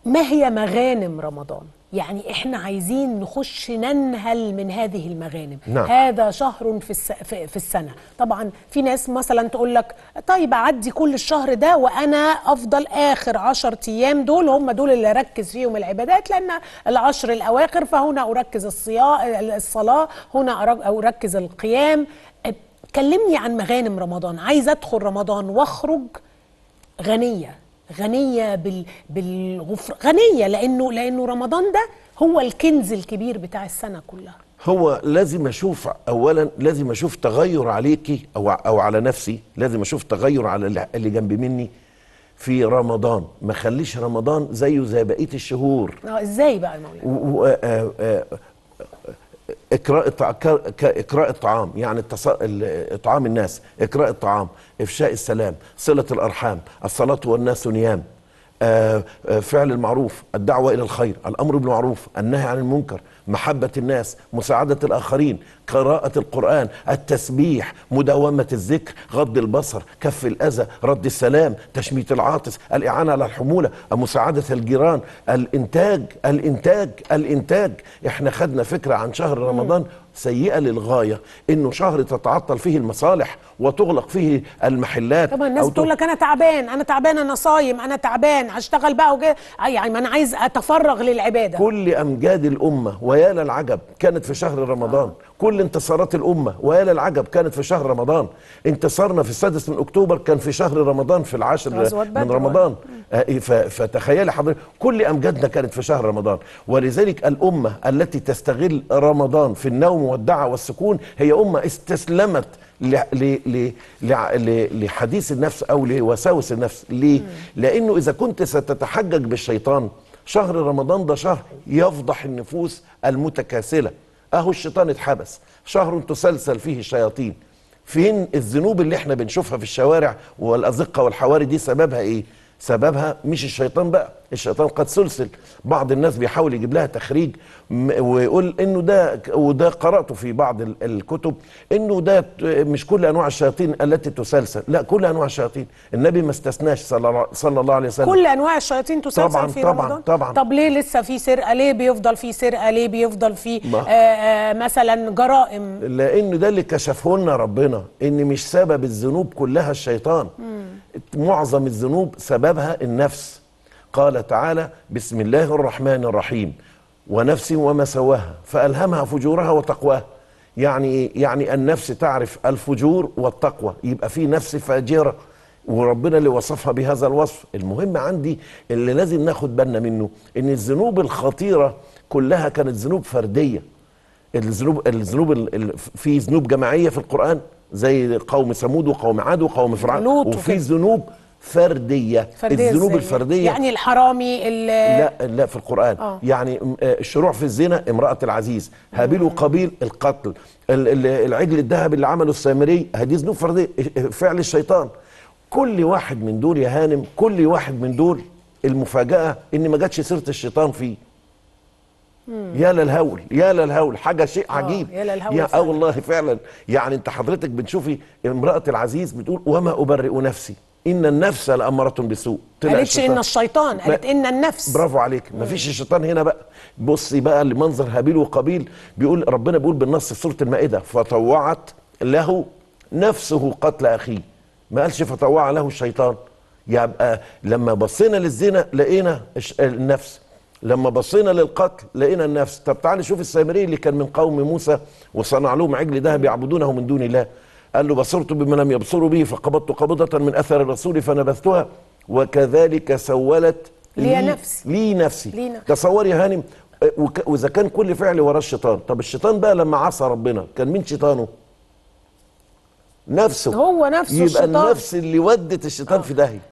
ما هي مغانم رمضان يعني احنا عايزين نخش ننهل من هذه المغانم نعم. هذا شهر في, الس... في في السنه طبعا في ناس مثلا تقول لك طيب اعدي كل الشهر ده وانا افضل اخر عشر ايام دول هم دول اللي اركز فيهم العبادات لان العشر الاواخر فهنا اركز الصيام الصلاه هنا أرك- اركز القيام كلمني عن مغانم رمضان عايز ادخل رمضان واخرج غنيه غنيه بال بالغفر غنيه لانه لانه رمضان ده هو الكنز الكبير بتاع السنه كلها هو لازم اشوف اولا لازم اشوف تغير عليكي او او على نفسي لازم اشوف تغير على اللي- اللي جنب مني في رمضان ما خليش رمضان زيه زي بقيه الشهور اه ازاي بقى يا مولانا و- و- آه، آه، اقراء الطع- ك- ك- اقراء الطعام يعني التص... ال- اطعام الناس اقراء الطعام افشاء السلام صله الارحام الصلاه والناس نيام آه، آه، فعل المعروف الدعوه الى الخير الامر بالمعروف النهي عن المنكر محبه الناس مساعده الاخرين قراءه القران التسبيح مداومه الذكر غض البصر كف الاذى رد السلام تشميت العاطس الاعانه على الحموله مساعده الجيران الانتاج الانتاج الانتاج احنا خدنا فكره عن شهر رمضان سيئه للغايه انه شهر تتعطل فيه المصالح وتغلق فيه المحلات طبعا الناس أو بتقول لك انا تعبان انا تعبان انا صايم انا تعبان هشتغل بقى وكده يعني ما انا عايز اتفرغ للعباده كل امجاد الامه ويا للعجب كانت في شهر رمضان كل انتصارات الامه ويا للعجب كانت في شهر رمضان انتصارنا في السادس من اكتوبر كان في شهر رمضان في العاشر غزوة من بدر. رمضان آه، ف- فتخيلي حضرتك كل امجادنا كانت في شهر رمضان ولذلك الامه التي تستغل رمضان في النوم والدعاء والسكون هي امه استسلمت ل- ل- ل- لع- ل- لحديث النفس او لوساوس النفس ليه لانه اذا كنت ستتحجج بالشيطان شهر رمضان ده شهر يفضح النفوس المتكاسله اهو الشيطان اتحبس شهر تسلسل فيه الشياطين فين الذنوب اللي احنا بنشوفها في الشوارع والازقه والحواري دي سببها ايه سببها مش الشيطان بقى الشيطان قد سلسل بعض الناس بيحاول يجيب لها تخريج م- ويقول انه ده وده قراته في بعض ال- الكتب انه ده ت- مش كل انواع الشياطين التي تسلسل لا كل انواع الشياطين النبي ما استثناش صلى الله- صلى الله عليه وسلم كل انواع الشياطين تسلسل طبعاً، في طبعاً، رمضان طبعاً. طب ليه لسه في سرقه ليه بيفضل في سرقه ليه بيفضل في ما- آه آه مثلا جرائم لان ده اللي كشفه لنا ربنا ان مش سبب الذنوب كلها الشيطان معظم الذنوب سببها النفس قال تعالى بسم الله الرحمن الرحيم ونفس وما سواها فالهمها فجورها وتقواها يعني ايه يعني النفس تعرف الفجور والتقوى يبقى في نفس فاجره وربنا اللي وصفها بهذا الوصف المهم عندي اللي لازم ناخد بالنا منه ان الذنوب الخطيره كلها كانت ذنوب فرديه الذنوب الذنوب ال- ال- في ذنوب جماعيه في القران زي قوم ثمود وقوم عاد وقوم فرعون لوط وفي وكده. ذنوب فرديه, فردية الذنوب إزاي؟ الفرديه يعني الحرامي ال- لا لا في القرآن آه. يعني م- آه، الشروع في الزنا امرأة العزيز هابيل وقابيل القتل ال- ال- العجل الذهب اللي عمله السامري هذه ذنوب فردية فعل الشيطان كل واحد من دول يا هانم كل واحد من دول المفاجأة ان ما جاتش سيرة الشيطان فيه يا للهول يا للهول حاجة شيء عجيب يا للهول يا اه فعلا. والله فعلا يعني انت حضرتك بتشوفي امرأة العزيز بتقول وما أبرئ نفسي إن النفس لأمارة بالسوء طلع قالتش الشيطان. ان الشيطان قالت ان النفس برافو عليك مفيش الشيطان هنا بقى بصي بقى لمنظر هابيل وقابيل بيقول ربنا بيقول بالنص في سوره المائده فطوعت له نفسه قتل اخيه ما قالش فطوع له الشيطان يبقى لما بصينا للزنا لقينا الش- النفس لما بصينا للقتل لقينا النفس طب تعالى شوف السامري اللي كان من قوم موسى وصنع لهم عجل ذهب يعبدونه من دون الله قال له بصرت بما لم يبصروا به فقبضت قبضة من أثر الرسول فنبذتها وكذلك سولت لي نفسي. لي نفسي لي نفسي. تصوري يا هانم أه، وك- واذا كان كل فعل وراه الشيطان طب الشيطان بقى لما عصى ربنا كان مين شيطانه نفسه هو نفسه يبقى الشيطان. النفس اللي ودت الشيطان في داهيه